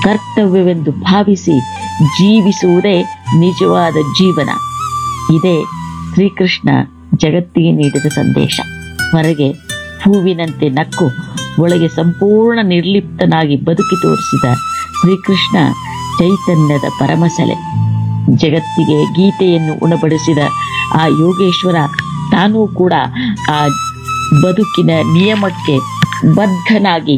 ಕರ್ತವ್ಯವೆಂದು ಭಾವಿಸಿ ಜೀವಿಸುವುದೇ ನಿಜವಾದ ಜೀವನ ಇದೇ ಶ್ರೀಕೃಷ್ಣ ಜಗತ್ತಿಗೆ ನೀಡಿದ ಸಂದೇಶ ಹೊರಗೆ ಹೂವಿನಂತೆ ನಕ್ಕು ಒಳಗೆ ಸಂಪೂರ್ಣ ನಿರ್ಲಿಪ್ತನಾಗಿ ಬದುಕಿ ತೋರಿಸಿದ ಶ್ರೀಕೃಷ್ಣ ಚೈತನ್ಯದ ಪರಮಸೆಲೆ ಜಗತ್ತಿಗೆ ಗೀತೆಯನ್ನು ಉಣಬಡಿಸಿದ ಆ ಯೋಗೇಶ್ವರ ತಾನೂ ಕೂಡ ಆ ಬದುಕಿನ ನಿಯಮಕ್ಕೆ ಬದ್ಧನಾಗಿ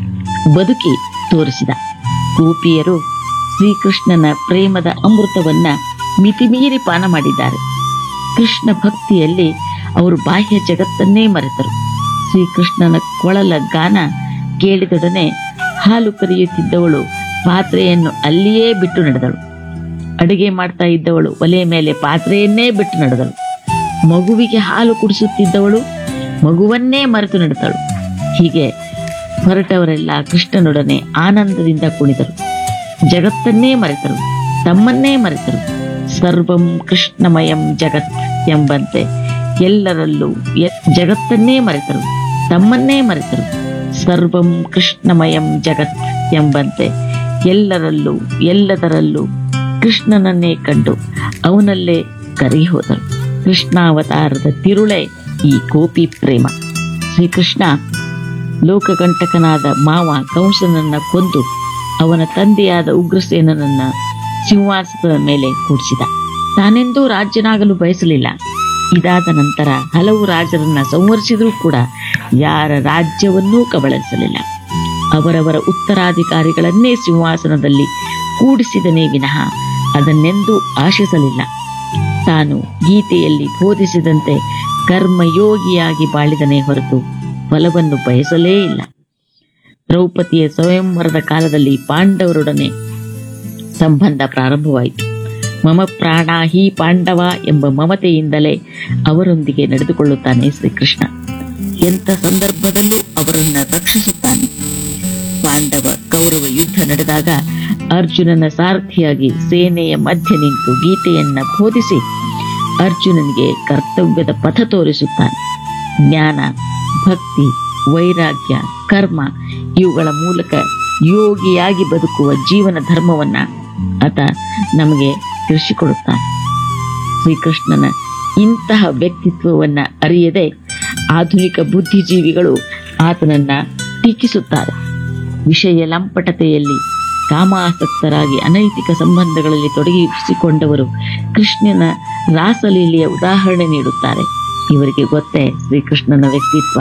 ಬದುಕಿ ತೋರಿಸಿದ ಗೋಪಿಯರು ಶ್ರೀಕೃಷ್ಣನ ಪ್ರೇಮದ ಅಮೃತವನ್ನ ಮಿತಿಮೀರಿ ಪಾನ ಮಾಡಿದ್ದಾರೆ ಕೃಷ್ಣ ಭಕ್ತಿಯಲ್ಲಿ ಅವರು ಬಾಹ್ಯ ಜಗತ್ತನ್ನೇ ಮರೆತರು ಶ್ರೀಕೃಷ್ಣನ ಕೊಳಲ ಗಾನ ಕೇಳಿದೊಡನೆ ಹಾಲು ಕರೆಯುತ್ತಿದ್ದವಳು ಪಾತ್ರೆಯನ್ನು ಅಲ್ಲಿಯೇ ಬಿಟ್ಟು ನಡೆದಳು ಅಡುಗೆ ಮಾಡ್ತಾ ಇದ್ದವಳು ಒಲೆಯ ಮೇಲೆ ಪಾತ್ರೆಯನ್ನೇ ಬಿಟ್ಟು ನಡೆದಳು ಮಗುವಿಗೆ ಹಾಲು ಕುಡಿಸುತ್ತಿದ್ದವಳು ಮಗುವನ್ನೇ ಮರೆತು ನಡೆದಳು ಹೀಗೆ ಹೊರಟವರೆಲ್ಲ ಕೃಷ್ಣನೊಡನೆ ಆನಂದದಿಂದ ಕುಣಿದರು ಜಗತ್ತನ್ನೇ ಮರೆತರು ತಮ್ಮನ್ನೇ ಮರೆತರು ಸರ್ವಂ ಕೃಷ್ಣಮಯಂ ಜಗತ್ ಎಂಬಂತೆ ಎಲ್ಲರಲ್ಲೂ ಎ- ಜಗತ್ತನ್ನೇ ಮರೆತರು ತಮ್ಮನ್ನೇ ಮರೆತರು ಸರ್ವಂ ಕೃಷ್ಣಮಯಂ ಜಗತ್ ಎಂಬಂತೆ ಎಲ್ಲರಲ್ಲೂ ಎಲ್ಲದರಲ್ಲೂ ಕೃಷ್ಣನನ್ನೇ ಕಂಡು ಅವನಲ್ಲೇ ಕರಿ ಹೋದರು ಕೃಷ್ಣಾವತಾರದ ತಿರುಳೆ ಈ ಗೋಪಿ ಪ್ರೇಮ ಶ್ರೀಕೃಷ್ಣ ಲೋಕಕಂಟಕನಾದ ಮಾವ ಕಂಸನನ್ನ ಕೊಂದು ಅವನ ತಂದೆಯಾದ ಉಗ್ರಸೇನನನ್ನ ಸಿಂಹಾಸನದ ಮೇಲೆ ಕೂಡಿಸಿದ ತಾನೆಂದೂ ರಾಜ್ಯನಾಗಲು ಬಯಸಲಿಲ್ಲ ಇದಾದ ನಂತರ ಹಲವು ರಾಜರನ್ನ ಸಂವರಿಸಿದರೂ ಕೂಡ ಯಾರ ರಾಜ್ಯವನ್ನೂ ಕಬಳಿಸಲಿಲ್ಲ ಅವರವರ ಉತ್ತರಾಧಿಕಾರಿಗಳನ್ನೇ ಸಿಂಹಾಸನದಲ್ಲಿ ಕೂಡಿಸಿದನೇ ವಿನಃ ಅದನ್ನೆಂದೂ ಆಶಿಸಲಿಲ್ಲ ತಾನು ಗೀತೆಯಲ್ಲಿ ಬೋಧಿಸಿದಂತೆ ಕರ್ಮಯೋಗಿಯಾಗಿ ಬಾಳಿದನೇ ಹೊರತು ಫಲವನ್ನು ಬಯಸಲೇ ಇಲ್ಲ ದ್ರೌಪದಿಯ ಸ್ವಯಂವರದ ಕಾಲದಲ್ಲಿ ಪಾಂಡವರೊಡನೆ ಸಂಬಂಧ ಪ್ರಾರಂಭವಾಯಿತು ಮಮ ಪ್ರಾಣ ಹಿ ಪಾಂಡವ ಎಂಬ ಮಮತೆಯಿಂದಲೇ ಅವರೊಂದಿಗೆ ನಡೆದುಕೊಳ್ಳುತ್ತಾನೆ ಶ್ರೀಕೃಷ್ಣ ಎಂಥ ಸಂದರ್ಭದಲ್ಲೂ ಅವರನ್ನ ರಕ್ಷಿಸುತ್ತಾನೆ ಪಾಂಡವ ಕೌರವ ಯುದ್ಧ ನಡೆದಾಗ ಅರ್ಜುನನ ಸಾರಥಿಯಾಗಿ ಸೇನೆಯ ಮಧ್ಯೆ ನಿಂತು ಗೀತೆಯನ್ನ ಬೋಧಿಸಿ ಅರ್ಜುನನಿಗೆ ಕರ್ತವ್ಯದ ಪಥ ತೋರಿಸುತ್ತಾನೆ ಜ್ಞಾನ ಭಕ್ತಿ ವೈರಾಗ್ಯ ಕರ್ಮ ಇವುಗಳ ಮೂಲಕ ಯೋಗಿಯಾಗಿ ಬದುಕುವ ಜೀವನ ಧರ್ಮವನ್ನ ಆತ ನಮಗೆ ತಿಳಿಸಿಕೊಡುತ್ತಾನೆ ಶ್ರೀಕೃಷ್ಣನ ಇಂತಹ ವ್ಯಕ್ತಿತ್ವವನ್ನ ಅರಿಯದೆ ಆಧುನಿಕ ಬುದ್ಧಿಜೀವಿಗಳು ಆತನನ್ನ ಟೀಕಿಸುತ್ತಾರೆ ವಿಷಯ ಲಂಪಟತೆಯಲ್ಲಿ ಕಾಮಾಸಕ್ತರಾಗಿ ಅನೈತಿಕ ಸಂಬಂಧಗಳಲ್ಲಿ ತೊಡಗಿಸಿಕೊಂಡವರು ಕೃಷ್ಣನ ರಾಸಲೀಲೆಯ ಉದಾಹರಣೆ ನೀಡುತ್ತಾರೆ ಇವರಿಗೆ ಗೊತ್ತೇ ಶ್ರೀಕೃಷ್ಣನ ವ್ಯಕ್ತಿತ್ವ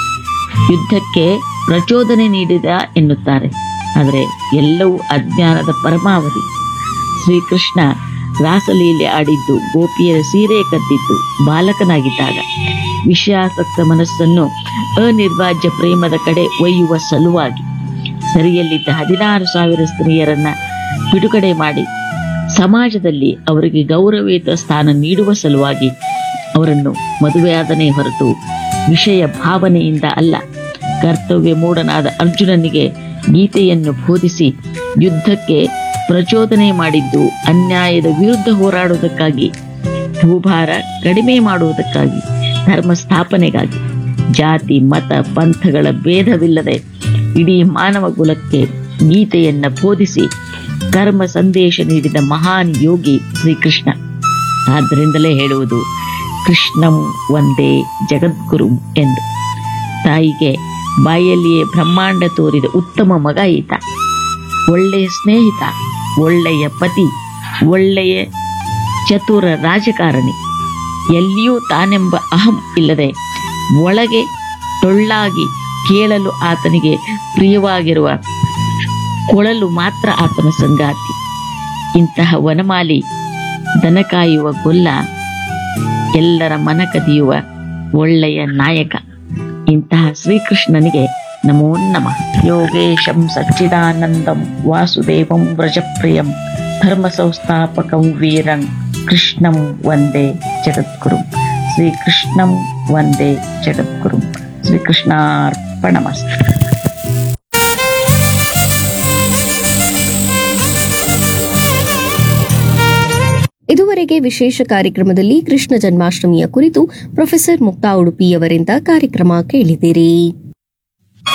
ಯುದ್ಧಕ್ಕೆ ಪ್ರಚೋದನೆ ನೀಡಿದ ಎನ್ನುತ್ತಾರೆ ಆದರೆ ಎಲ್ಲವೂ ಅಜ್ಞಾನದ ಪರಮಾವಧಿ ಶ್ರೀಕೃಷ್ಣ ರಾಸಲೀಲೆ ಆಡಿದ್ದು ಗೋಪಿಯರ ಸೀರೆ ಕದ್ದಿದ್ದು ಬಾಲಕನಾಗಿದ್ದಾಗ ವಿಷಯಾಸಕ್ತ ಮನಸ್ಸನ್ನು ಅನಿರ್ವಾಜ್ಯ ಪ್ರೇಮದ ಕಡೆ ಒಯ್ಯುವ ಸಲುವಾಗಿ ಸರಿಯಲ್ಲಿದ್ದ ಹದಿನಾರು ಸಾವಿರ ಸ್ತ್ರೀಯರನ್ನ ಬಿಡುಗಡೆ ಮಾಡಿ ಸಮಾಜದಲ್ಲಿ ಅವರಿಗೆ ಗೌರವಯುತ ಸ್ಥಾನ ನೀಡುವ ಸಲುವಾಗಿ ಅವರನ್ನು ಮದುವೆಯಾದನೇ ಹೊರತು ವಿಷಯ ಭಾವನೆಯಿಂದ ಅಲ್ಲ ಕರ್ತವ್ಯ ಮೂಢನಾದ ಅರ್ಜುನನಿಗೆ ಗೀತೆಯನ್ನು ಬೋಧಿಸಿ ಯುದ್ಧಕ್ಕೆ ಪ್ರಚೋದನೆ ಮಾಡಿದ್ದು ಅನ್ಯಾಯದ ವಿರುದ್ಧ ಹೋರಾಡುವುದಕ್ಕಾಗಿ ಭೂಭಾರ ಕಡಿಮೆ ಮಾಡುವುದಕ್ಕಾಗಿ ಧರ್ಮ ಸ್ಥಾಪನೆಗಾಗಿ ಜಾತಿ ಮತ ಪಂಥಗಳ ಭೇದವಿಲ್ಲದೆ ಇಡೀ ಮಾನವ ಕುಲಕ್ಕೆ ಗೀತೆಯನ್ನ ಬೋಧಿಸಿ ಕರ್ಮ ಸಂದೇಶ ನೀಡಿದ ಮಹಾನ್ ಯೋಗಿ ಶ್ರೀಕೃಷ್ಣ ಆದ್ದರಿಂದಲೇ ಹೇಳುವುದು ಕೃಷ್ಣಂ ಒಂದೇ ಜಗದ್ಗುರು ಎಂದು ತಾಯಿಗೆ ಬಾಯಲ್ಲಿಯೇ ಬ್ರಹ್ಮಾಂಡ ತೋರಿದ ಉತ್ತಮ ಮಗ ಈತ ಒಳ್ಳೆಯ ಸ್ನೇಹಿತ ಒಳ್ಳೆಯ ಪತಿ ಒಳ್ಳೆಯ ಚತುರ ರಾಜಕಾರಣಿ ಎಲ್ಲಿಯೂ ತಾನೆಂಬ ಅಹಂ ಇಲ್ಲದೆ ಒಳಗೆ ಟೊಳ್ಳಾಗಿ ಕೇಳಲು ಆತನಿಗೆ ಪ್ರಿಯವಾಗಿರುವ ಕೊಳಲು ಮಾತ್ರ ಆತನ ಸಂಗಾತಿ ಇಂತಹ ವನಮಾಲಿ ದನ ಕಾಯುವ ಗೊಲ್ಲ ಎಲ್ಲರ ಮನ ಕದಿಯುವ ಒಳ್ಳೆಯ ನಾಯಕ ಇಂತಹ ಶ್ರೀಕೃಷ್ಣನಿಗೆ ನಮೋ ನಮಃ ಯೋಗೇಶಂ ಸಚ್ಚಿದಾನಂದಂ ವಾಸುದೇವಂ ವ್ರಜಪ್ರಿಯಂ ಧರ್ಮ ಸಂಸ್ಥಾಪಕಂ ವೀರಂ ಕೃಷ್ಣಂ ವಂದೇ ಜಗದ್ಗುರು ಶ್ರೀಕೃಷ್ಣಂ ವಂದೇ ಜಗದ್ಗುರು ಶ್ರೀಕೃಷ್ಣಾರ್ಪಣಮಸ್ತು ಇದುವರೆಗೆ ವಿಶೇಷ ಕಾರ್ಯಕ್ರಮದಲ್ಲಿ ಕೃಷ್ಣ ಜನ್ಮಾಷ್ಟಮಿಯ ಕುರಿತು ಪ್ರೊಫೆಸರ್ ಮುಕ್ತಾ ಉಡುಪಿಯವರಿಂದ ಕಾರ್ಯಕ್ರಮ ಕೇಳಿದಿರಿ